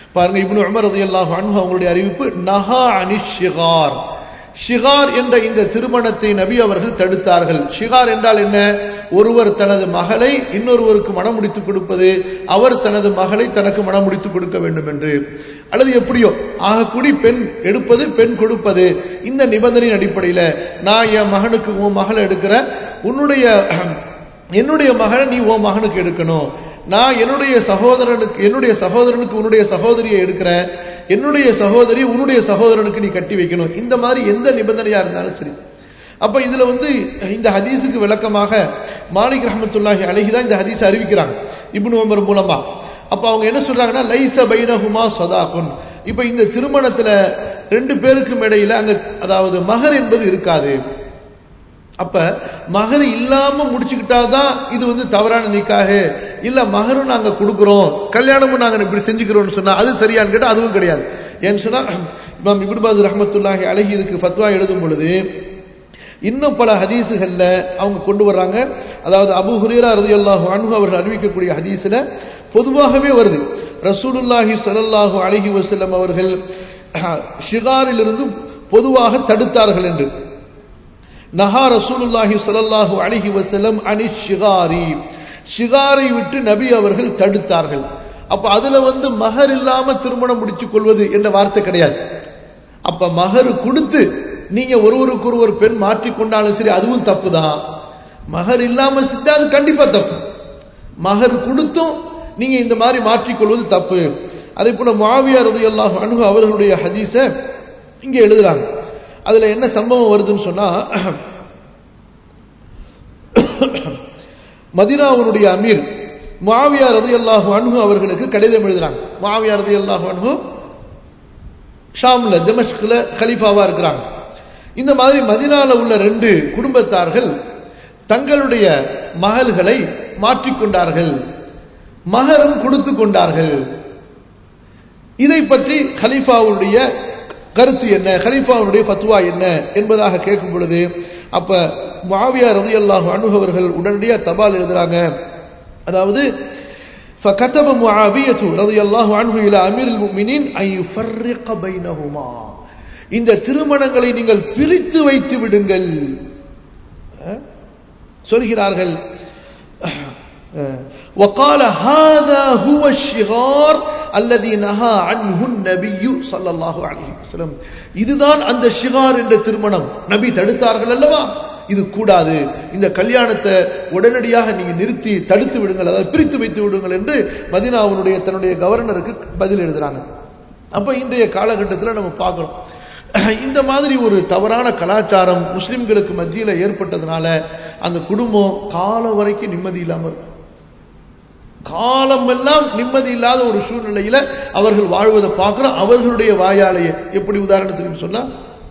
பாருங்க இப்னு உமர் ரலியல்லாஹு அன்ஹு அவங்களுடைய அறிவிப்பு நஹா அனி ஷிகார் ஷிகார் என்ற இந்த திருமணத்தை நபி அவர்கள் தடுத்தார்கள் ஷிகார் என்றால் என்ன ஒருவர் தனது மகளை இன்னொருவருக்கு மனம் முடித்துக் கொடுப்பது அவர் தனது மகளை தனக்கு மனம் முடித்துக் கொடுக்க வேண்டும் என்று அல்லது எப்படியோ ஆகக்கூடி பெண் எடுப்பது பெண் கொடுப்பது இந்த நிபந்தனையின் அடிப்படையில் நான் என் மகனுக்கு உன் மகளை எடுக்கிறேன் உன்னுடைய என்னுடைய மகனை நீ உன் மகனுக்கு எடுக்கணும் நான் என்னுடைய சகோதரனுக்கு என்னுடைய சகோதரனுக்கு உன்னுடைய சகோதரியை எடுக்கிறேன் என்னுடைய சகோதரி உன்னுடைய சகோதரனுக்கு நீ கட்டி வைக்கணும் இந்த மாதிரி எந்த நிபந்தனையா இருந்தாலும் சரி அப்ப இதுல வந்து இந்த ஹதீஸுக்கு விளக்கமாக மாலிக் ரஹமத்துல்லாஹி அழகி தான் இந்த ஹதீஸ் அறிவிக்கிறாங்க இப்னு உமர் மூலமா அப்ப அவங்க என்ன சொல்றாங்கன்னா லைச பைனஹுமா சதாகுன் இப்ப இந்த திருமணத்துல ரெண்டு பேருக்கும் இடையில அங்க அதாவது மகர் என்பது இருக்காது அப்ப மகர் இல்லாம முடிச்சுக்கிட்டாதான் இது வந்து தவறான நிக்காக இல்ல மகரும் நாங்க கொடுக்கிறோம் கல்யாணமும் நாங்க இப்படி செஞ்சுக்கிறோம்னு சொன்னா அது சரியான்னு கேட்டா அதுவும் கிடையாது ஏன்னு சொன்னா இமாம் இப்னு பாஸ் ரஹமத்துல்லாஹி அழகி இதுக்கு ஃபத்வா எழுதும் பொழுது இன்னும் பல ஹதீஸுகள்ல அவங்க கொண்டு வர்றாங்க அதாவது அபு ஹுரேரா ரலியல்லாஹு அன்ஹு அவர்கள் அறிவிக்கக்கூடிய ஹதீஸ்ல பொதுவாகவே வருது ரசூலுல்லாஹி ஸல்லல்லாஹு அலைஹி வஸல்லம் அவர்கள் ஷிகாரிலிருந்து பொதுவாக தடுத்தார்கள் என்று நஹா ரசூலுல்லாஹி ஸல்லல்லாஹு அலைஹி வஸல்லம் அனி ஷிகாரி ஷிகாரை விட்டு நபி அவர்கள் தடுத்தார்கள் அப்ப அதுல வந்து மகர் இல்லாம திருமணம் முடித்துக் கொள்வது என்ற வார்த்தை கிடையாது அப்ப மகர் கொடுத்து நீங்க ஒருவருக்கு ஒருவர் பெண் மாற்றிக் கொண்டாலும் சரி அதுவும் தப்பு தான் மகர் இல்லாம செஞ்சா அது கண்டிப்பா தப்பு மகர் கொடுத்தும் நீங்க இந்த மாதிரி மாற்றிக்கொள்வது தப்பு அதே போல மாவியார் ரலியல்லாஹு அன்ஹு அவர்களுடைய ஹதீஸ இங்க எழுதுறாங்க அதுல என்ன சம்பவம் வருதுன்னு சொன்னா மதினாவுடைய அமீர் மாவியா ரதியல்லாஹு அன்ஹு அவர்களுக்கு கடிதம் எழுதுறாங்க மாவியா ரதியல்லாஹு அன்ஹு ஷாம்ல திமஷ்கில் கலீஃபாவா இருக்கிறாங்க இந்த மாதிரி மதினால உள்ள ரெண்டு குடும்பத்தார்கள் தங்களுடைய மகள்களை மாற்றிக்கொண்டார்கள் மகரம் கொடுத்து கொண்டார்கள் இதை பற்றி கலீஃபாவுடைய கருத்து என்ன கலீஃபாவுடைய ஃபத்வா என்ன என்பதாக கேட்கும் பொழுது அப்ப மாவியா ரதியல்லாஹு அன்ஹு அவர்கள் உடனடியாக தபால் எழுதுறாங்க அதாவது فكتب معاوية رضي الله عنه إلى أمير المؤمنين أن يفرق بينهما இந்த திருமணங்களை நீங்கள் பிரித்து வைத்து விடுங்கள் சொல்கிறார்கள் وقال هذا هو الشغار الذي نهى عنه النبي صلى الله عليه وسلم இதுதான் அந்த ஷிகார் என்ற திருமணம் நபி தடுத்தார்கள் அல்லவா இது கூடாது இந்த கல்யாணத்தை உடனடியாக நீங்க நிறுத்தி தடுத்து விடுங்கள் அதாவது பிரித்து வைத்து விடுங்கள் என்று மதினாவுடைய தன்னுடைய கவர்னருக்கு பதில் எழுதுறாங்க அப்ப இன்றைய காலகட்டத்தில் நம்ம பார்க்கிறோம் இந்த மாதிரி ஒரு தவறான கலாச்சாரம் முஸ்லிம்களுக்கு மத்தியில் ஏற்பட்டதுனால அந்த குடும்பம் காலம் வரைக்கும் நிம்மதி இல்லாமல் இருக்கும் காலமெல்லாம் நிம்மதி இல்லாத ஒரு சூழ்நிலையில அவர்கள் வாழ்வதை பார்க்கிறோம் அவர்களுடைய வாயாலேயே எப்படி உதாரணத்துக்கு சொன்னா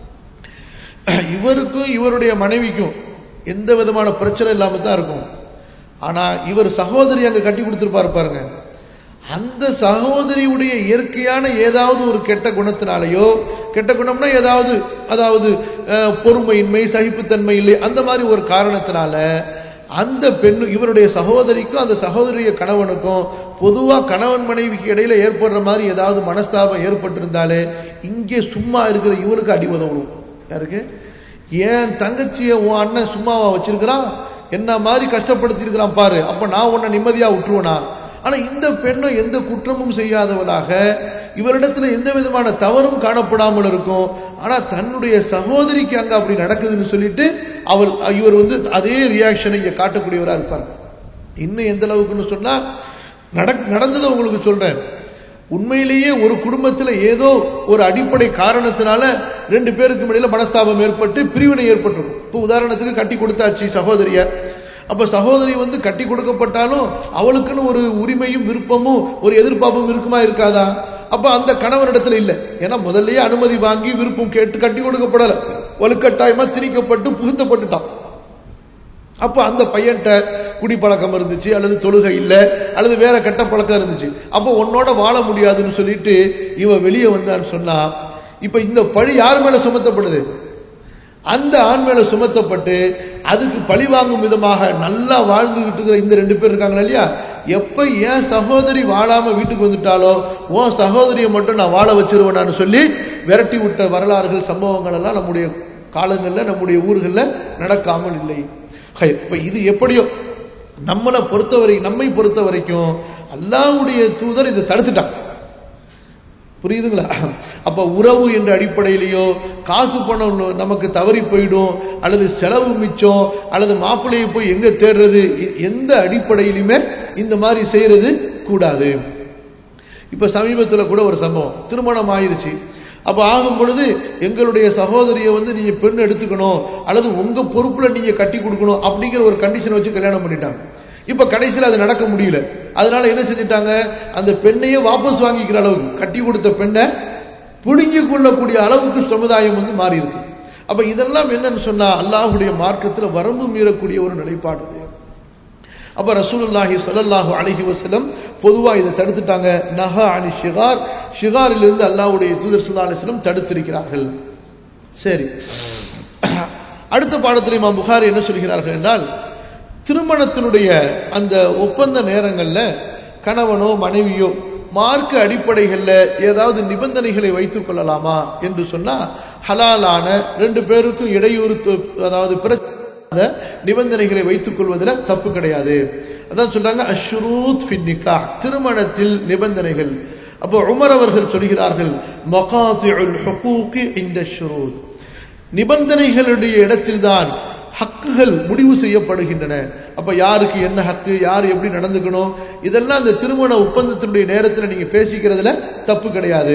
இவருக்கும் இவருடைய மனைவிக்கும் எந்த விதமான பிரச்சனை இல்லாம தான் இருக்கும் ஆனா இவர் சகோதரி அங்க கட்டி கொடுத்துருப்பாரு பாருங்க அந்த சகோதரியுடைய இயற்கையான ஏதாவது ஒரு கெட்ட குணத்தினாலேயோ கெட்ட குணம்னா ஏதாவது அதாவது பொறுமையின்மை சகிப்புத்தன்மை இல்லை அந்த மாதிரி ஒரு காரணத்தினால அந்த பெண்ணு இவருடைய சகோதரிக்கும் அந்த சகோதரிய கணவனுக்கும் பொதுவாக கணவன் மனைவிக்கு இடையில ஏற்படுற மாதிரி ஏதாவது மனஸ்தாபம் ஏற்பட்டிருந்தாலே இங்கே சும்மா இருக்கிற இவளுக்கு அடி உதவணும் யாருக்கு ஏன் தங்கச்சியை உன் அண்ணன் சும்மாவா வச்சிருக்கிறான் என்ன மாதிரி கஷ்டப்படுத்திருக்கிறான் பாரு அப்ப நான் உன்னை நிம்மதியா விட்டுருவனா ஆனா இந்த பெண்ணும் எந்த குற்றமும் செய்யாதவளாக இவரிடத்துல எந்த விதமான தவறும் காணப்படாமல் இருக்கும் ஆனா தன்னுடைய சகோதரிக்கு அங்க அப்படி நடக்குதுன்னு சொல்லிட்டு அவள் இவர் வந்து அதே ரியாக்ஷனை இங்க காட்டக்கூடியவரா இருப்பார் இன்னும் எந்த அளவுக்குன்னு சொன்னா நடந்ததை உங்களுக்கு சொல்றேன் உண்மையிலேயே ஒரு குடும்பத்தில் ஏதோ ஒரு அடிப்படை காரணத்தினால ரெண்டு பேருக்கு இடையில மனஸ்தாபம் ஏற்பட்டு பிரிவினை ஏற்பட்டிருக்கும் இப்போ உதாரணத்துக்கு கட்டி கொடுத்தாச்சு சகோதரிய அப்ப சகோதரி வந்து கட்டி கொடுக்கப்பட்டாலும் அவளுக்குன்னு ஒரு உரிமையும் விருப்பமும் ஒரு எதிர்பார்ப்பும் இருக்குமா இருக்காதா அப்ப அந்த கணவனிடத்துல இல்லை ஏன்னா முதல்லயே அனுமதி வாங்கி விருப்பம் கேட்டு கட்டி கொடுக்கப்படல வலுக்கட்டாயமா திணிக்கப்பட்டு புகுத்தப்பட்டுட்டான் அப்ப அந்த பையன்கிட்ட குடிப்பழக்கம் இருந்துச்சு அல்லது தொழுகை இல்லை அல்லது வேற கெட்ட பழக்கம் இருந்துச்சு அப்போ உன்னோட வாழ முடியாதுன்னு சொல்லிட்டு இவ வெளியே வந்தான்னு சொன்னா இப்ப இந்த பழி யார் மேல சுமத்தப்படுது அந்த ஆண் மேல சுமத்தப்பட்டு அதுக்கு பழி வாங்கும் விதமாக நல்லா வாழ்ந்துகிட்டு இருக்கிற இந்த ரெண்டு பேர் இருக்காங்களா இல்லையா எப்ப என் சகோதரி வாழாம வீட்டுக்கு வந்துட்டாலோ உன் சகோதரியை மட்டும் நான் வாழ வச்சிருவேனான்னு சொல்லி விரட்டி விட்ட வரலாறுகள் சம்பவங்கள் எல்லாம் நம்முடைய காலங்களில் நம்முடைய ஊர்களில் நடக்காமல் இல்லை ஹை, இப்ப இது எப்படியோ நம்மளை பொறுத்தவரை நம்மை பொறுத்த வரைக்கும் அல்லாஹ்வுடைய தூதர் இதை தடுத்துட்டான் புரியுதுங்களா அப்ப உறவு என்ற அடிப்படையிலேயோ காசு பணம் நமக்கு தவறி போயிடும் அல்லது செலவு மிச்சம் அல்லது மாப்பிள்ளையை போய் எங்க தேடுறது எ- எந்த அடிப்படையிலுமே இந்த மாதிரி செய்யறது கூடாது இப்ப சமீபத்துல கூட ஒரு சம்பவம் திருமணம் ஆயிருச்சு அப்ப ஆகும் பொழுது எங்களுடைய சகோதரியை வந்து நீங்க பெண் எடுத்துக்கணும் அல்லது உங்க பொறுப்புல நீங்க கட்டி கொடுக்கணும் அப்படிங்கிற ஒரு கண்டிஷன் வச்சு கல்யாணம் பண்ணிட்டாங்க இப்ப கடைசியில் அது நடக்க முடியல அதனால என்ன செஞ்சிட்டாங்க அந்த பெண்ணையே வாபஸ் வாங்கிக்கிற அளவுக்கு கட்டி கொடுத்த பெண்ணை புடுங்கி கொள்ளக்கூடிய அளவுக்கு சமுதாயம் வந்து மாறி இருக்கு அப்ப இதெல்லாம் என்னன்னு சொன்னா அல்லாஹ்வுடைய மார்க்கத்துல வரம்பு மீறக்கூடிய ஒரு நிலைப்பாடு இது. அப்ப ரசூலுல்லாஹி ஸல்லல்லாஹு அலைஹி வஸல்லம் பொதுவா இதை தடுத்துட்டாங்க நஹா அனி ஷிகார் ஷிகாரிலிருந்து அல்லாஹ்வுடைய தூதர் ஸல்லல்லாஹு அலைஹி வஸல்லம் தடுத்திருக்கிறார்கள் சரி அடுத்த பாடத்தில் இமாம் புகாரி என்ன சொல்கிறார்கள் என்றால் திருமணத்தினுடைய அந்த ஒப்பந்த நேரங்கள்ல கணவனோ மனைவியோ மார்க்க அடிப்படைகளில் ஏதாவது நிபந்தனைகளை வைத்துக் கொள்ளலாமா என்று சொன்னா ஹலாலான ரெண்டு பேருக்கும் இடையூறு து- அதாவது பிரச்சனை நிபந்தனைகளை வைத்துக் கொள்வதில் தப்பு கிடையாது அதான் சொல்றாங்க அஷ்ரூத் ஃபின் நிக்காஹ் திருமணத்தில் நிபந்தனைகள் அப்போ உமர் அவர்கள் சொல்கிறார்கள் மகாத்தியுல் ஹுகூகி இந்த ஷுரூத் நிபந்தனைகளுடைய இடத்தில்தான் ஹக்குகள் முடிவு செய்யப்படுகின்றன அப்ப யாருக்கு என்ன ஹக்கு யார் எப்படி நடந்துக்கணும் இதெல்லாம் அந்த திருமண ஒப்பந்தத்தினுடைய நேரத்தில் நீங்க பேசிக்கிறதுல தப்பு கிடையாது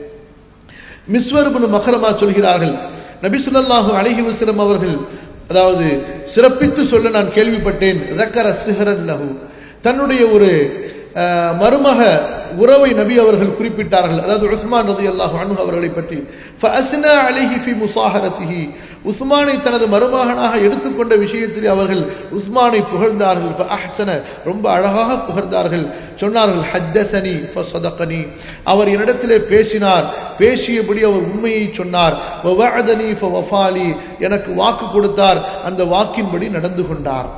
மிஸ்வர் இப்னு மஹரமா சொல்கிறார்கள் நபி ஸல்லல்லாஹு அலைஹி வஸல்லம் அவர்கள் அதாவது சிறப்பித்து சொல்ல நான் கேள்விப்பட்டேன் ذكر سهرا له தன்னுடைய ஒரு அஹ், மருமக உறவை நபி அவர்கள் குறிப்பிட்டார்கள் அதாவது உஸ்மான் ரலியல்லாஹு அன்ஹு அவர்களை பற்றி فاثنى عليه في مصاهرته உஸ்மானை தனது மருமகனாக எடுத்துக்கொண்ட விஷயத்தில் அவர்கள் உஸ்மானை புகழ்ந்தார்கள் فاحسن ரொம்ப அழகாக புகழ்ந்தார்கள் சொன்னார்கள் ஹத்தசனி ஃபஸதகனி அவர் என்னிடத்திலே பேசினார் பேசியபடி அவர் உண்மையை சொன்னார் வவஅதனி ஃபவஃபாலி எனக்கு வாக்கு கொடுத்தார் அந்த வாக்கின்படி நடந்து கொண்டார்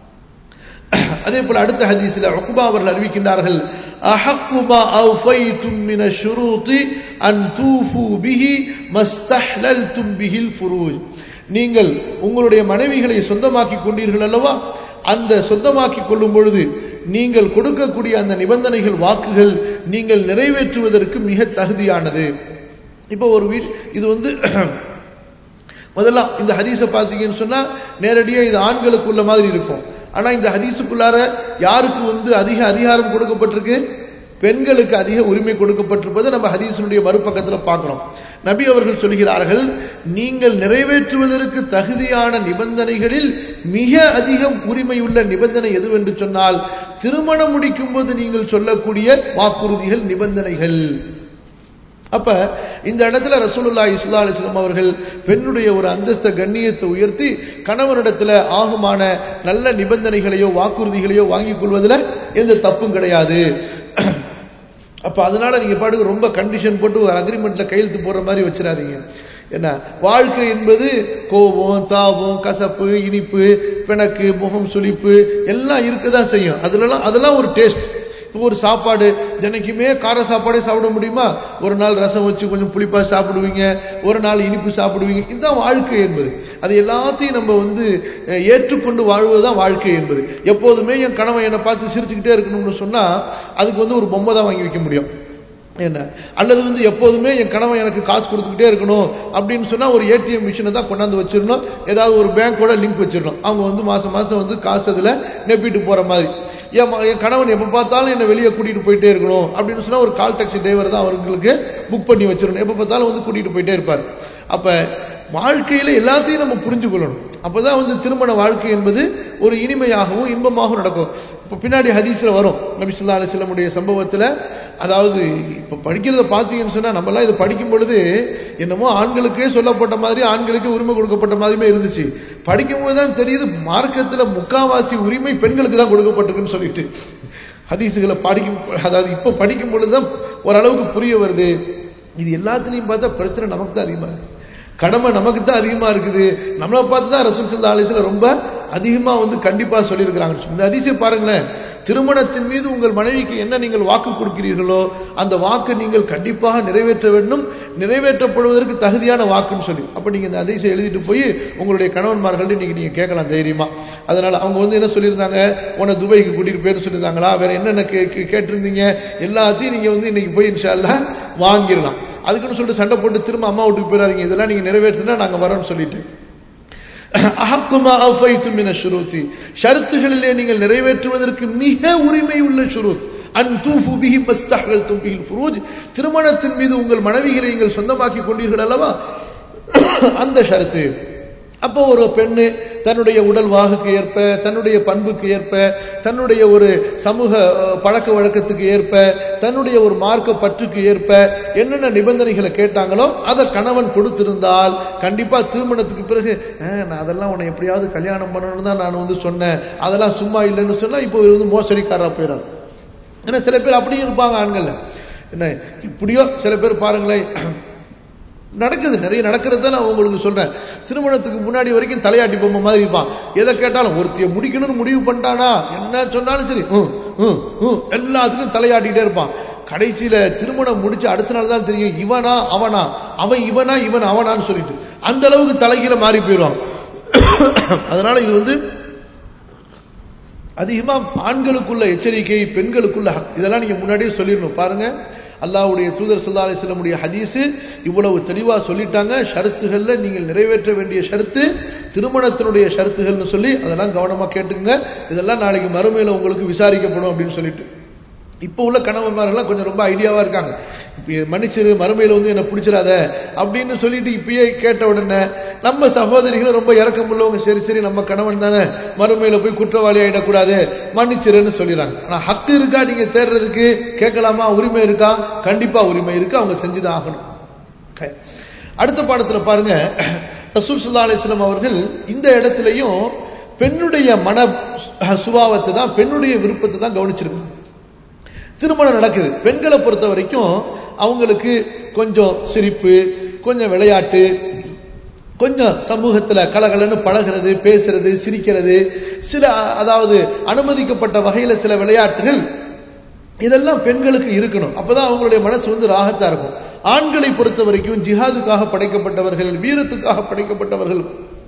அதே போல அடுத்த ஹதீஸ்ல உக்பா அவர்கள் அறிவிக்கின்றார்கள் அஹக்கு மா அவ்ஃபைதும் மின ஷுரூதி அன் தூஃபு பிஹி மஸ்தஹ்லல்தும் பிஹில் ஃபுரூஜ் நீங்கள் உங்களுடைய மனைவிகளை சொந்தமாக்கி கொண்டீர்கள் அல்லவா அந்த சொந்தமாக்கி கொள்ளும் பொழுது நீங்கள் கொடுக்கக்கூடிய அந்த நிபந்தனைகள் வாக்குகள் நீங்கள் நிறைவேற்றுவதற்கு மிக தகுதியானது இப்போ ஒரு வீட் இது வந்து முதல்ல இந்த ஹதீஸை பார்த்தீங்கன்னு சொன்னா நேரடியாக இது ஆண்களுக்குள்ள மாதிரி இருக்கும் ஆனா இந்த ஹதீஸுக்குள்ளார யாருக்கு வந்து அதிக அதிகாரம் கொடுக்கப்பட்டிருக்கு பெண்களுக்கு அதிக உரிமை கொடுக்கப்பட்டிருப்பதை நம்ம ஹதீஸினுடைய மறுபக்கத்தில் பார்க்கிறோம் நபி அவர்கள் சொல்கிறார்கள் நீங்கள் நிறைவேற்றுவதற்கு தகுதியான நிபந்தனைகளில் மிக அதிகம் உரிமை உள்ள நிபந்தனை எதுவென்று சொன்னால் திருமணம் முடிக்கும் போது நீங்கள் சொல்லக்கூடிய வாக்குறுதிகள் நிபந்தனைகள் அப்ப இந்த இடத்துல ரசூலுல்லா இஸ்லா அலிஸ்லாம் அவர்கள் பெண்ணுடைய ஒரு அந்தஸ்த கண்ணியத்தை உயர்த்தி கணவனிடத்துல ஆகுமான நல்ல நிபந்தனைகளையோ வாக்குறுதிகளையோ வாங்கிக் கொள்வதில் எந்த தப்பும் கிடையாது அப்ப அதனால நீங்க பாட்டுக்கு ரொம்ப கண்டிஷன் போட்டு ஒரு அக்ரிமெண்ட்ல கையெழுத்து போடுற மாதிரி வச்சிடாதீங்க என்ன வாழ்க்கை என்பது கோபம் தாபம் கசப்பு இனிப்பு பிணக்கு முகம் சுளிப்பு எல்லாம் இருக்கதான் செய்யும் அதுலலாம் அதெல்லாம் ஒரு டேஸ்ட் இப்போ ஒரு சாப்பாடு தினைக்குமே கார சாப்பாடே சாப்பிட முடியுமா ஒரு நாள் ரசம் வச்சு கொஞ்சம் புளிப்பா சாப்பிடுவீங்க ஒரு நாள் இனிப்பு சாப்பிடுவீங்க இதுதான் வாழ்க்கை என்பது அது எல்லாத்தையும் நம்ம வந்து அஹ், ஏற்றுக்கொண்டு வாழ்வதுதான் வாழ்க்கை என்பது எப்போதுமே என் கணவன் என்னை பார்த்து சிரிச்சுக்கிட்டே இருக்கணும்னு சொன்னா அதுக்கு வந்து ஒரு பொம்மை தான் வாங்கி வைக்க முடியும் என்ன அல்லது வந்து எப்போதுமே என் கணவன் எனக்கு காசு கொடுத்துக்கிட்டே இருக்கணும் அப்படின்னு சொன்னா ஒரு ஏடிஎம் மிஷினை தான் கொண்டாந்து வச்சிடணும் ஏதாவது ஒரு பேங்கோட லிங்க் வச்சிடணும் அவங்க வந்து மாசம் மாசம் வந்து காசு அதுல நெப்பிட்டு போற மாதிரி என் ம- என் கணவன் எப்ப பார்த்தாலும் என்ன வெளியே கூட்டிட்டு போயிட்டே இருக்கணும் அப்படின்னு சொன்னா ஒரு கால் டாக்ஸி டிரைவர் தான் அவங்களுக்கு புக் பண்ணி வச்சிடணும் எப்ப பார்த்தாலும் வந்து கூட்டிட்டு போயிட்டே இருப்பார் அப்ப வாழ்க்கையில எல்லாத்தையும் நம்ம புரிஞ்சு கொள்ளணும் அப்பதான் வந்து திருமண வாழ்க்கை என்பது ஒரு இனிமையாகவும் இன்பமாகவும் நடக்கும் இப்போ பின்னாடி ஹதீஸ்ல வரும் நபி ஸல்லல்லாஹு அலைஹி வஸல்லமுடைய சம்பவத்துல அதாவது இப்ப படிக்கிறத பார்த்தீங்கன்னு சொன்னா நம்மலாம் இதை படிக்கும் பொழுது என்னமோ ஆண்களுக்கே சொல்லப்பட்ட மாதிரி ஆண்களுக்கே உரிமை கொடுக்கப்பட்ட மாதிரியுமே இருந்துச்சு படிக்கும்போது தான் தெரியுது மார்க்கத்துல முக்காவாசி உரிமை பெண்களுக்கு தான் கொடுக்கப்பட்டிருக்குன்னு சொல்லிட்டு ஹதீஸுகளை படிக்கும் அதாவது இப்போ படிக்கும் பொழுது தான் ஓரளவுக்கு புரிய வருது இது எல்லாத்துலேயும் பார்த்தா பிரச்சனை நமக்கு தான் அதிகமாக இருக்கு கடமை நமக்கு தான் அதிகமா இருக்குது நம்மளை பார்த்து தான் ரசூல் சல்லா அலிஸ்ல ரொம்ப அதிகமா வந்து கண்டிப்பா சொல்லியிருக்கிறாங்க இந்த அதிசயம் பாருங்களேன் திருமணத்தின் மீது உங்கள் மனைவிக்கு என்ன நீங்கள் வாக்கு கொடுக்கிறீர்களோ அந்த வாக்கு நீங்கள் கண்டிப்பாக நிறைவேற்ற வேண்டும் நிறைவேற்றப்படுவதற்கு தகுதியான வாக்குன்னு சொல்லி அப்ப நீங்க இந்த அதிசயம் எழுதிட்டு போய் உங்களுடைய கணவன்மார்கள்ட்ட இன்னைக்கு நீங்க கேட்கலாம் தைரியமா அதனால அவங்க வந்து என்ன சொல்லியிருந்தாங்க உன்னை துபாய்க்கு கூட்டிட்டு போயிரு சொல்லியிருந்தாங்களா வேற என்னென்ன கே- கே- கேட்டிருந்தீங்க எல்லாத்தையும் நீங்க வந்து இன்னைக்கு போய் இன்ஷா அல்லாஹ் வாங்கிடலாம் அதுக்குன்னு சொல்லிட்டு சண்டை போட்டு திரும்ப அம்மா வீட்டுக்கு போயிடாதீங்க இதெல்லாம் நீங்க நிறைவேற்றினா நாங்க வரோம்னு சொல்லிட்டு அஹக்குமா அஃபைத்து மின ஷுரூத்தி ஷரத்துகளிலே நீங்கள் நிறைவேற்றுவதற்கு மிக உரிமை உள்ள ஷுரூத் அன் தூஃபு பிஹி மஸ்தஹல்தும் பிஹில் ஃபுரூஜ் திருமணத்தின் மீது உங்கள் மனைவிகளை நீங்கள் சொந்தமாக்கி கொண்டீர்கள் அல்லவா அந்த ஷரத்து அப்போ ஒரு பெண்ணு தன்னுடைய உடல் வாகுக்கு ஏற்ப தன்னுடைய பண்புக்கு ஏற்ப தன்னுடைய ஒரு சமூக அஹ், பழக்க வழக்கத்துக்கு ஏற்ப தன்னுடைய ஒரு மார்க்க பற்றுக்கு ஏற்ப என்னென்ன நிபந்தனைகளை கேட்டாங்களோ அதை கணவன் கொடுத்திருந்தால் கண்டிப்பா திருமணத்துக்கு பிறகு "அஹ், நான் அதெல்லாம் உன்னை எப்படியாவது கல்யாணம் பண்ணணும்னு தான் நான் வந்து சொன்னேன் அதெல்லாம் சும்மா இல்லைன்னு சொன்னா இப்போ இவர் வந்து மோசடிக்காரா போயிடார் ஏன்னா சில பேர் அப்படியும் இருப்பாங்க ஆண்கள்ல என்ன இப்படியோ சில பேர் பாருங்களேன் நடக்குது நிறைய நடக்கிறது தான் நான் உங்களுக்கு சொல்றேன் திருமணத்துக்கு முன்னாடி வரைக்கும் தலையாட்டி பொம்மை மாதிரி இருப்பான் எதை கேட்டாலும் ஒருத்திய முடிக்கணும்னு முடிவு பண்ணிட்டானா என்ன சொன்னாலும் சரி ம், ம், ம், எல்லாத்துக்கும் தலையாட்டிக்கிட்டே இருப்பான் கடைசியில திருமணம் முடிச்சு அடுத்த நாள் தான் தெரியும் இவனா அவனா அவன் இவனா இவன் அவனான்னு சொல்லிட்டு அந்த அளவுக்கு தலைகீழ மாறி போயிடுவான் அதனால இது வந்து அதிகமா ஆண்களுக்குள்ள எச்சரிக்கை பெண்களுக்குள்ள ஹக். இதெல்லாம் நீங்க முன்னாடியே சொல்லிடணும் பாருங்க அல்லாஹ்வுடைய தூதர் ஸல்லல்லாஹு அலைஹி வஸல்லமுடைய ஹதீஸ் இவ்வளவு தெளிவா சொல்லிட்டாங்க ஷரத்துகள்ல நீங்கள் நிறைவேற்ற வேண்டிய ஷரத்து திருமணத்தினுடைய ஷரத்துகள்னு சொல்லி அதெல்லாம் கவனமா கேட்டுங்க இதெல்லாம் நாளைக்கு மறுமையில உங்களுக்கு விசாரிக்கப்படும் அப்படின்னு சொல்லிட்டு இப்போ உள்ள கணவன்மார்கள்லாம் கொஞ்சம் ரொம்ப ஐடியாவா இருக்காங்க இப்போ மன்னிச்சிரு மறுமையில வந்து என்ன பிடிச்சிடாத அப்படின்னு சொல்லிட்டு இப்பயே கேட்ட உடனே நம்ம சகோதரிகளும் ரொம்ப இறக்கம் உள்ளவங்க சரி சரி நம்ம கணவன் தானே மறுமையில போய் குற்றவாளி ஆயிடக்கூடாது மன்னிச்சிருன்னு சொல்லிடுறாங்க ஆனா ஹக்கு இருக்கா நீங்க தேடுறதுக்கு கேட்கலாமா உரிமை இருக்கா கண்டிப்பா உரிமை இருக்கு அவங்க செஞ்சுதான் ஆகணும் Okay. அடுத்த பாடத்துல பாருங்க ரசூல் சுல்லா அலிஸ்லாம் அவர்கள் இந்த இடத்துலயும் பெண்ணுடைய மன சுபாவத்தை தான் பெண்ணுடைய விருப்பத்தை தான் கவனிச்சிருக்காங்க திருமணம் நடக்குது பெண்களை பொறுத்த வரைக்கும் அவங்களுக்கு கொஞ்சம் சிரிப்பு கொஞ்சம் விளையாட்டு கொஞ்சம் சமூகத்துல கலகலன்னு பழகிறது பேசுறது சிரிக்கிறது சில அதாவது அனுமதிக்கப்பட்ட வகையில சில விளையாட்டுகள் இதெல்லாம் பெண்களுக்கு இருக்கணும் அப்பதான் அவங்களுடைய மனசு வந்து ராகத்தா இருக்கும் ஆண்களை பொறுத்த வரைக்கும் ஜிஹாதுக்காக படைக்கப்பட்டவர்கள் வீரத்துக்காக படைக்கப்பட்டவர்கள்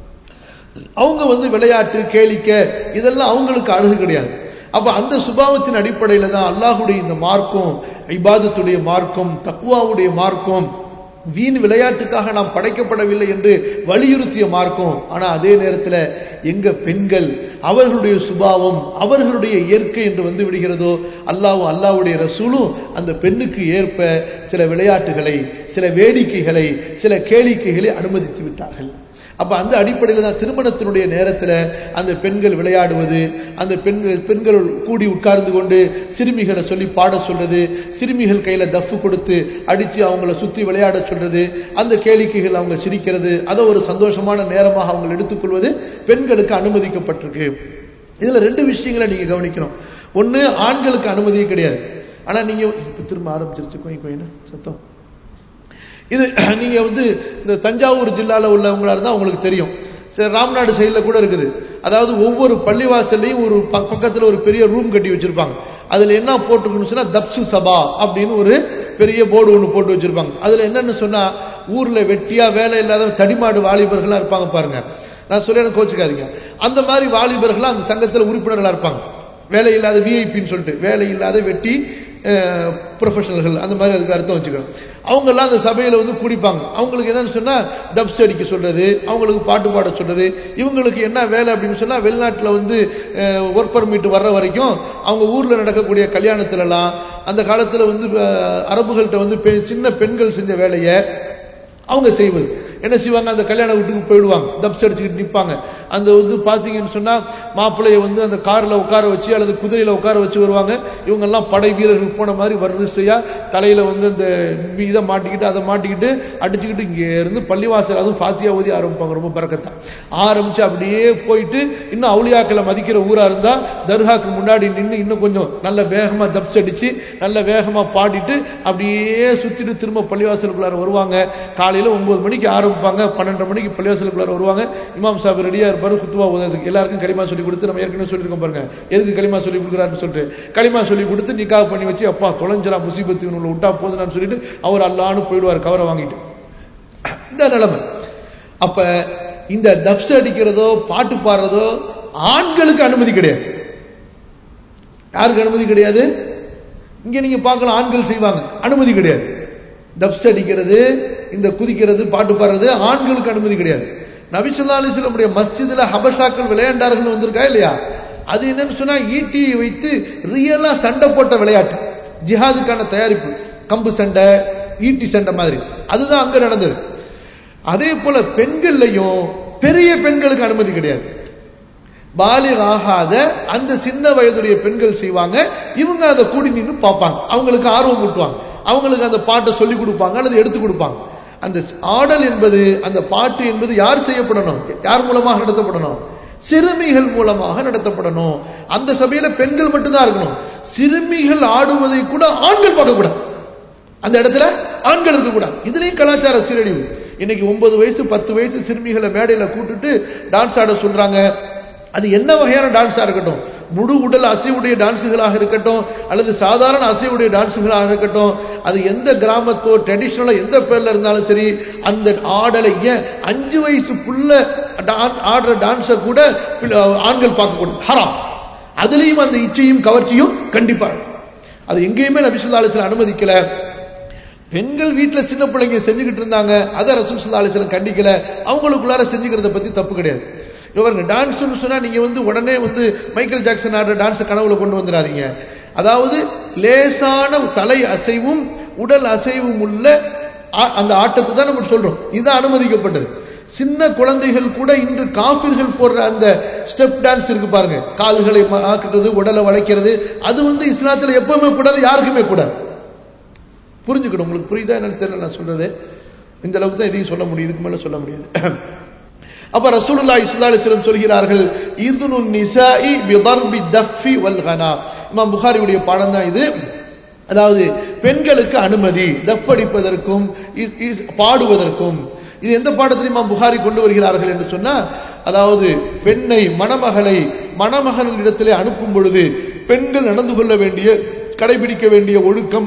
அவங்க வந்து விளையாட்டு கேளிக்கை இதெல்லாம் அவங்களுக்கு அழகு கிடையாது அப்ப அந்த சுபாவத்தின் அடிப்படையில தான் அல்லாஹுடைய இந்த மார்க்கம் இபாதத்துடைய மார்க்கம் தக்குவாவுடைய மார்க்கம் வீண் விளையாட்டுக்காக நாம் படைக்கப்படவில்லை என்று வலியுறுத்திய மார்க்கம் ஆனா அதே நேரத்தில் எங்க பெண்கள் அவர்களுடைய சுபாவம் அவர்களுடைய இயற்கை என்று வந்து விடுகிறதோ அல்லாவும் அல்லாவுடைய ரசூலும் அந்த பெண்ணுக்கு ஏற்ப சில விளையாட்டுகளை சில வேடிக்கைகளை சில கேளிக்கைகளை அனுமதித்து விட்டார்கள் அப்ப அந்த அடிப்படையில் தான் திருமணத்தினுடைய நேரத்தில் அந்த பெண்கள் விளையாடுவது அந்த பெண்கள் பெண்கள் கூடி உட்கார்ந்து கொண்டு சிறுமிகளை சொல்லி பாட சொல்றது சிறுமிகள் கையில தஃப்பு கொடுத்து அடிச்சு அவங்கள சுத்தி விளையாட சொல்றது அந்த கேளிக்கைகள் அவங்க சிரிக்கிறது அதை ஒரு சந்தோஷமான நேரமாக அவங்க எடுத்துக்கொள்வது பெண்களுக்கு அனுமதிக்கப்பட்டிருக்கு இதுல ரெண்டு விஷயங்களை நீங்க கவனிக்கணும் ஒண்ணு ஆண்களுக்கு அனுமதியே கிடையாது ஆனா நீங்க இப்ப திரும்ப ஆரம்பிச்சிருச்சு கோய் கோயின்னு சத்தம் இது நீங்க வந்து இந்த தஞ்சாவூர் ஜில்லால உள்ளவங்களா இருந்தா உங்களுக்கு தெரியும் சரி ராம்நாடு சைடில் கூட இருக்குது அதாவது ஒவ்வொரு பள்ளிவாசல்லையும் ஒரு பக்- பக்கத்துல ஒரு பெரிய ரூம் கட்டி வச்சிருப்பாங்க அதுல என்ன போட்டுக்கணும் சொன்னா தப்சு சபா அப்படின்னு ஒரு பெரிய போர்டு ஒன்று போட்டு வச்சிருப்பாங்க அதுல என்னன்னு சொன்னா ஊர்ல வெட்டியா வேலை இல்லாத தடிமாடு வாலிபர்கள்லாம் இருப்பாங்க பாருங்க நான் சொல்ல எனக்கு கோச்சுக்காதீங்க அந்த மாதிரி வாலிபர்கள்லாம் அந்த சங்கத்துல உறுப்பினர்களா இருப்பாங்க வேலை இல்லாத விஐபின்னு சொல்லிட்டு வேலை இல்லாத வெட்டி ப்ரொஃபஷனல்கள் அந்த மாதிரி அதுக்கு அர்த்தம் வச்சுக்கணும் அவங்கெல்லாம் அந்த சபையில் வந்து குடிப்பாங்க அவங்களுக்கு என்னன்னு சொன்னால் தப்ஸ் அடிக்க சொல்றது அவங்களுக்கு பாட்டு பாட சொல்றது இவங்களுக்கு என்ன வேலை அப்படின்னு சொன்னால் வெளிநாட்டில் வந்து ஒர்க் பர்மிட் வர்ற வரைக்கும் அவங்க ஊரில் நடக்கக்கூடிய கல்யாணத்துலலாம் அந்த காலத்தில் வந்து அஹ், அரபுகள்கிட்ட வந்து பெ- சின்ன பெண்கள் செஞ்ச வேலையை அவங்க செய்வது என்ன செய்வாங்க அந்த கல்யாண வீட்டுக்கு போயிடுவாங்க தப்ஸ் அடிச்சுக்கிட்டு நிற்பாங்க அந்த வந்து பார்த்தீங்கன்னு சொன்னா மாப்பிள்ளைய வந்து அந்த கார்ல உட்கார வச்சு அல்லது குதிரையில உட்கார வச்சு வருவாங்க இவங்கெல்லாம் படை வீரர்கள் போன மாதிரி வரிசையா தலையில வந்து அந்த இதை மாட்டிக்கிட்டு அதை மாட்டிக்கிட்டு அடிச்சுக்கிட்டு இங்கே இருந்து பள்ளிவாசல் அதுவும் ஃபாத்தியா ஊதி ஆரம்பிப்பாங்க ரொம்ப பறக்கத்தான் ஆரம்பிச்சு அப்படியே போயிட்டு இன்னும் அவுளியாக்களை மதிக்கிற ஊரா இருந்தா தர்காக்கு முன்னாடி நின்று இன்னும் கொஞ்சம் நல்ல வேகமா தப்ஸ் அடிச்சு நல்ல வேகமா பாடிட்டு அப்படியே சுத்திட்டு திரும்ப பள்ளிவாசலுக்குள்ளார வருவாங்க காலையில ஒன்பது மணிக்கு ஆரம்பிப்பாங்க பன்னெண்டரை மணிக்கு பள்ளிவாசலுக்குள்ளார வருவாங்க இமாம் சாஹிப் ரெடியா இருப்பாங்க இருப்பாரு குத்துவா உதவுறதுக்கு எல்லாருக்கும் களிமா சொல்லி கொடுத்து நம்ம ஏற்கனவே சொல்லியிருக்கோம் பாருங்க எதுக்கு களிமா சொல்லி கொடுக்குறாருன்னு சொல்லிட்டு களிமா சொல்லி கொடுத்து நிக்காக பண்ணி வச்சு அப்பா தொலைஞ்சரா முசீபத்து உள்ள விட்டா போதுனான்னு சொல்லிட்டு அவர் அல்லான்னு போயிடுவார் கவரை வாங்கிட்டு இந்த நிலைமை அப்ப இந்த தப்ஸ் அடிக்கிறதோ பாட்டு பாடுறதோ ஆண்களுக்கு அனுமதி கிடையாது யாருக்கு அனுமதி கிடையாது இங்க நீங்க பார்க்கலாம் ஆண்கள் செய்வாங்க அனுமதி கிடையாது தப்ஸ் அடிக்கிறது இந்த குதிக்கிறது பாட்டு பாடுறது ஆண்களுக்கு அனுமதி கிடையாது நபிசுல்லா அலிஸ்லமுடைய மஸ்ஜிதுல ஹபஷாக்கள் விளையாண்டார்கள் வந்திருக்கா இல்லையா அது என்னன்னு சொன்னா ஈட்டியை வைத்து ரியலா சண்டை போட்ட விளையாட்டு ஜிஹாதுக்கான தயாரிப்பு கம்பு சண்டை ஈட்டி சண்டை மாதிரி அதுதான் அங்க நடந்தது அதே போல பெண்கள்லையும் பெரிய பெண்களுக்கு அனுமதி கிடையாது பாலிக் ஆகாத அந்த சின்ன வயதுடைய பெண்கள் செய்வாங்க இவங்க அதை கூடி நின்று பார்ப்பாங்க அவங்களுக்கு ஆர்வம் ஊட்டுவாங்க அவங்களுக்கு அந்த பாட்டை சொல்லி கொடுப்பாங்க அல்லது எடுத்து கொடுப்பாங்க அந்த ஆடல் என்பது அந்த பாட்டு என்பது யார் செய்யப்படணும் யார் மூலமாக நடத்தப்படணும் சிறுமிகள் மூலமாக நடத்தப்படணும் அந்த சபையில பெண்கள் மட்டும்தான் இருக்கணும் சிறுமிகள் ஆடுவதை கூட ஆண்கள் பார்க்கக்கூடாது அந்த இடத்துல ஆண்கள் இருக்கக்கூடாது இதுலயும் கலாச்சார சீரழிவு இன்னைக்கு ஒன்பது வயசு பத்து வயசு சிறுமிகளை மேடையில கூட்டுட்டு டான்ஸ் ஆட சொல்றாங்க அது என்ன வகையான டான்ஸா இருக்கட்டும் முழு உடல் அசைவுடைய டான்ஸுகளாக இருக்கட்டும் அல்லது சாதாரண அசைவுடைய டான்ஸுகளாக இருக்கட்டும் அது எந்த கிராமத்தோ ட்ரெடிஷ்னலா எந்த பேர்ல இருந்தாலும் சரி அந்த ஆடலை ஏன் அஞ்சு வயசு புள்ள ஆடுற டான்ஸை கூட ஆண்கள் பார்க்கக்கூடாது ஹராம் அதுலேயும் அந்த இச்சையும் கவர்ச்சியும் கண்டிப்பா அது எங்கேயுமே நபிசுல்லா அலிஸ்லாம் அனுமதிக்கல பெண்கள் வீட்டில் சின்ன பிள்ளைங்க செஞ்சுக்கிட்டு இருந்தாங்க அதை ரசூல் சுல்லா அலிஸ்லாம் கண்டிக்கல அவங்களுக்குள்ளார செஞ்சுக்கிறத பத்தி தப்பு கிடையாது பாருங்க டான்ஸ்னு சொன்னா நீங்க வந்து உடனே வந்து மைக்கேல் ஜாக்சன் ஆடுற டான்ஸ் கனவுல கொண்டு வந்துடாதீங்க அதாவது லேசான தலை அசைவும் உடல் அசைவும் உள்ள அந்த ஆட்டத்தை தான் நம்ம சொல்றோம் இது அனுமதிக்கப்பட்டது சின்ன குழந்தைகள் கூட இன்று காபிர்கள் போடுற அந்த ஸ்டெப் டான்ஸ் இருக்கு பாருங்க கால்களை ஆக்குறது உடலை வளைக்கிறது அது வந்து இஸ்லாத்துல எப்பவுமே கூடாது யாருக்குமே கூடாது புரிஞ்சுக்கணும் உங்களுக்கு புரியுதா என்னன்னு தெரியல நான் சொல்றது இந்த அளவுக்கு தான் எதையும் சொல்ல முடியும் இதுக்கு மேல சொல்ல முடியாது அப்ப ரசூலுல்லாஹி ஸல்லல்லாஹு அலைஹி வஸல்லம் சொல்கிறார்கள் இதுனு நிசாஇ பிதர்பி தஃபி வல் கனா இமாம் புகாரியுடைய பாடம் தான் இது அதாவது பெண்களுக்கு அனுமதி தப்படிப்பதற்கும் பாடுவதற்கும் இது எந்த பாடத்தில் இமாம் புகாரி கொண்டு வருகிறார்கள் என்று சொன்னா அதாவது பெண்ணை மணமகளை மணமகனின் இடத்திலே அனுப்பும் பொழுது பெண்கள் நடந்து கொள்ள வேண்டிய கடைபிடிக்க வேண்டிய ஒழுக்கம்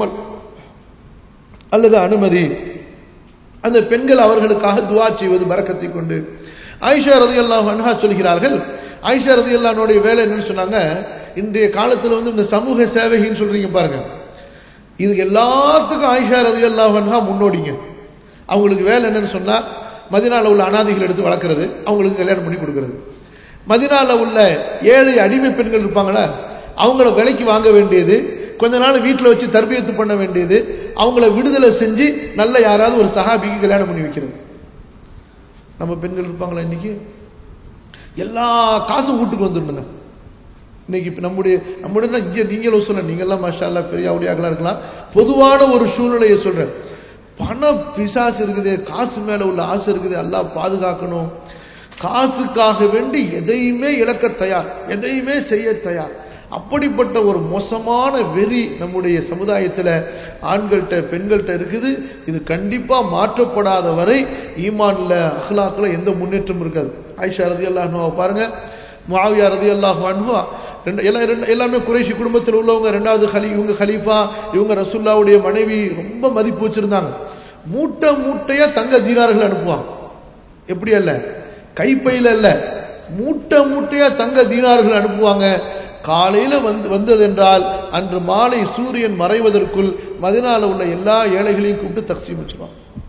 அல்லது அனுமதி அந்த பெண்கள் அவர்களுக்காக துவா செய்வது பறக்கத்தை கொண்டு ஆயிஷா ரதி அல்லாஹ் அன்ஹா சொல்கிறார்கள் ஆயிஷா ரதி அல்லானுடைய வேலை என்னன்னு சொன்னாங்க இன்றைய காலத்தில் வந்து இந்த சமூக சேவைகின்னு சொல்றீங்க பாருங்க இது எல்லாத்துக்கும் ஆயிஷா ரதி அல்லாஹ் அன்ஹா முன்னோடிங்க அவங்களுக்கு வேலை என்னன்னு சொன்னா மதினால உள்ள அனாதைகள் எடுத்து வளர்க்கறது அவங்களுக்கு கல்யாணம் பண்ணி கொடுக்கறது மதினால உள்ள ஏழை அடிமை பெண்கள் இருப்பாங்களா அவங்கள விலைக்கு வாங்க வேண்டியது கொஞ்ச நாள் வீட்டில் வச்சு தர்பியத்து பண்ண வேண்டியது அவங்கள விடுதலை செஞ்சு நல்ல யாராவது ஒரு சஹாபிக்கு கல்யாணம் பண்ணி வைக்கிறது நம்ம பெண்கள் இருப்பாங்களா இன்னைக்கு எல்லா காசும் வீட்டுக்கு வந்துருந்துங்க இன்னைக்கு இப்போ நம்முடைய நம்முடைய இங்கே நீங்களும் சொல்ல நீங்கள்லாம் மஷாலா பெரிய அவடியாக்கெல்லாம் இருக்கலாம் பொதுவான ஒரு சூழ்நிலையை சொல்றேன் பண பிசாசு இருக்குது காசு மேல உள்ள ஆசை இருக்குது எல்லாம் பாதுகாக்கணும் காசுக்காக வேண்டி எதையுமே இழக்க தயார் எதையுமே செய்ய தயார் அப்படிப்பட்ட ஒரு மோசமான வெறி நம்முடைய சமுதாயத்தில் ஆண்கள்கிட்ட பெண்கள்கிட்ட இருக்குது இது கண்டிப்பா மாற்றப்படாத வரை ஈமான்ல அஹ்லாக்கில் எந்த முன்னேற்றம் இருக்காது ஆயிஷா ரதி அல்லாஹ்னுவா பாருங்க முஆவியா ரதி அல்லாஹ் அன்ஹுவா ரெண்டு எல்லாம் ரெண்டு எல்லாமே குறைஷி குடும்பத்தில் உள்ளவங்க ரெண்டாவது ஹலி இவங்க ஹலீஃபா இவங்க ரசுல்லாவுடைய மனைவி ரொம்ப மதிப்பு வச்சிருந்தாங்க மூட்டை மூட்டையா தங்க தீனார்கள் அனுப்புவாங்க எப்படி அல்ல கைப்பையில அல்ல மூட்டை மூட்டையா தங்க தீனார்கள் அனுப்புவாங்க காலையில வந்து வந்தது என்றால் அன்று மாலை சூரியன் மறைவதற்குள் மதினால உள்ள எல்லா ஏழைகளையும் கூப்பிட்டு தக்சீம் வச்சுருவாங்க